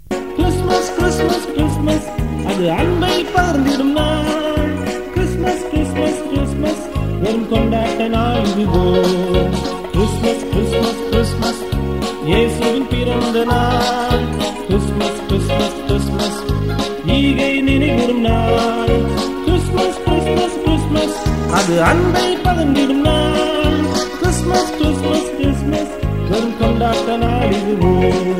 Christmas Christmas Christmas அது அன்பை பகிர்ந்திடும் நாள் கிறிஸ்மஸ் கிறிஸ்மஸ் கிறிஸ்மஸ் வெறும் கொண்டாட்ட நாள் இதுவோ கிறிஸ்மஸ் கிறிஸ்மஸ் கிறிஸ்மஸ் இயேசுவின் பிறந்த நாள் கிறிஸ்மஸ் கிறிஸ்மஸ் கிறிஸ்மஸ் ஈகை நினைவுறும் நாள் கிறிஸ்மஸ் கிறிஸ்மஸ் கிறிஸ்மஸ் அது அன்பை பகிர்ந்திடும் நாள் கிறிஸ்மஸ் கிறிஸ்மஸ் கிறிஸ்மஸ் வெறும் கொண்டாட்ட நாள் இதுவோ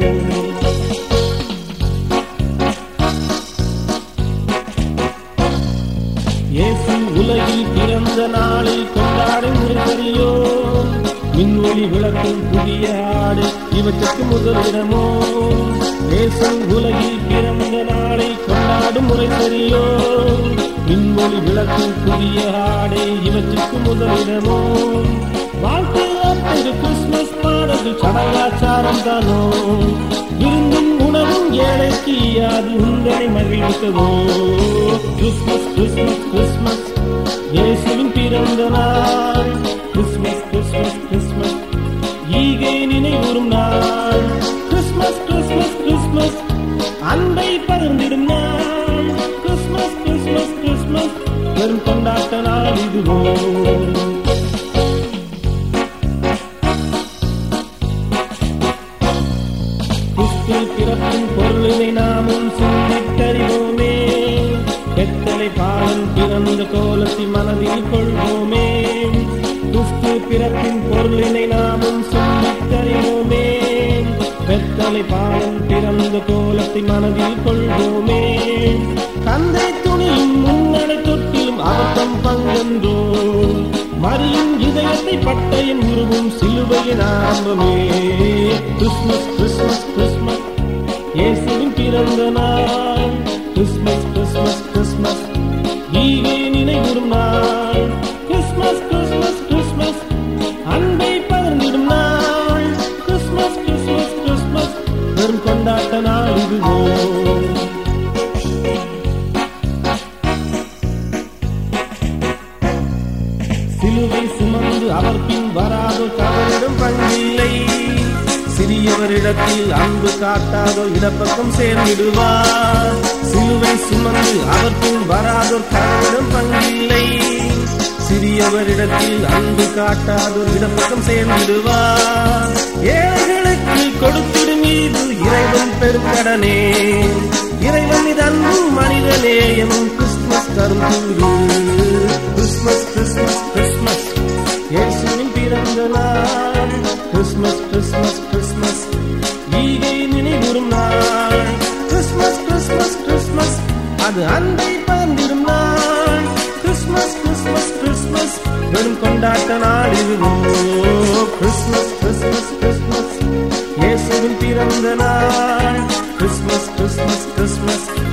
இயேசு உலகில் பிறந்த நாளில் கொண்டாடும் முறையோ மின்வொளி விளக்கும் புதிய ஆடு இவற்றுக்கு முதலிடமோ இயேசு உலகில் பிறந்த நாளை கொண்டாடும் முறை சரியோ மின்வொளி விளக்கும் புதிய ஆடை இவற்றுக்கு முதலிடமோ வாழ்க்கை அப்போது கிறிஸ்துமஸ் பாடல் சடங்காச்சாரம் தானோ விருந்தும் உணவும் ஏழைக்கு அது உங்களை மகிழ்விக்கவோ கிறிஸ்மஸ் கிறிஸ்மஸ் கிறிஸ்மஸ் இயேசுவின் பிறந்த நாள் கிறிஸ்மஸ் கிறிஸ்மஸ் கிறிஸ்மஸ் ஈகை நினைவுறும் நாள் கிறிஸ்மஸ் கிறிஸ்மஸ் கிறிஸ்மஸ் அன்பை பகிர்ந்திடும் நாள் கிறிஸ்மஸ் கிறிஸ்மஸ் கிறிஸ்மஸ் பெரும் கொண்டாட்ட நாள் இதுவோ கிறிஸ்து பிறப்பின் பொருளினை நாமும் சிந்தித்தறிவோமே பெத்தலை பாலன் பிறந்த கோலத்தில் மனதில் கொள்வோமே கிறிஸ்து பிறப்பின் பொருளினை நாமும் சிந்தித்தறிவோமே பெத்தலை பாலன் பிறந்த கோலத்தை மனதில் கொள்வோமே கந்தை துணியும் முன்னடை தொட்டிலும் அவத்தம் பங்கென்றோ மரியும் இதயத்தை பட்டையின் உருவும் சிலுவையின் ஆரம்பமே கிறிஸ்மஸ் கிறிஸ்மஸ் கிறிஸ்மஸ் இயேசுவின் பிறந்த நாள் கிறிஸ்மஸ் கிறிஸ்மஸ் கிறிஸ்மஸ் ஈகே நினைவுறும் நாள் கிறிஸ்மஸ் கிறிஸ்மஸ் கிறிஸ்மஸ் அன்பை பகிர்ந்திடும் நாள் கிறிஸ்மஸ் கிறிஸ்மஸ் கிறிஸ்மஸ் பெரும் கொண்டாட்ட நாள் இதுவோ சிலுவை சுமந்து அவர் பின் வராதோ தவறிடும் பங்கில்லை சிறியவரிடத்தில் அன்பு காட்டாதோ இடப்பக்கம் சேர்ந்திடுவார் சிலுவை சுமந்து அவர் பின் வராதோ தவறிடும் பங்கில்லை சிறியவரிடத்தில் அன்பு காட்டாதோ இடப்பக்கம் சேர்ந்திடுவார் ஏழைகளுக்கு கொடுத்திடும் மீது இறைவன் பெருங்கடனே இறைவன் இது அன்பும் மனிதநேயமும் கிறிஸ்துமஸ் தரும் கூறு கிறிஸ்மஸ் கிறிஸ்மஸ் கிறிஸ்மஸ் இயேசுவின் பிறந்த நாள் கிறிஸ்மஸ் கிறிஸ்மஸ் கிறிஸ்மஸ் ஈகை நினைவுறும் நாள் கிறிஸ்மஸ் கிறிஸ்மஸ் கிறிஸ்மஸ் அது அன்பை பகிர்ந்திடும் நாள் கிறிஸ்மஸ் கிறிஸ்மஸ் கிறிஸ்மஸ் வெறும் கொண்டாட்ட நாள் இதுவோ கிறிஸ்மஸ் கிறிஸ்மஸ் கிறிஸ்மஸ் இயேசுவின் பிறந்த நாள் கிறிஸ்மஸ் கிறிஸ்மஸ் கிறிஸ்மஸ்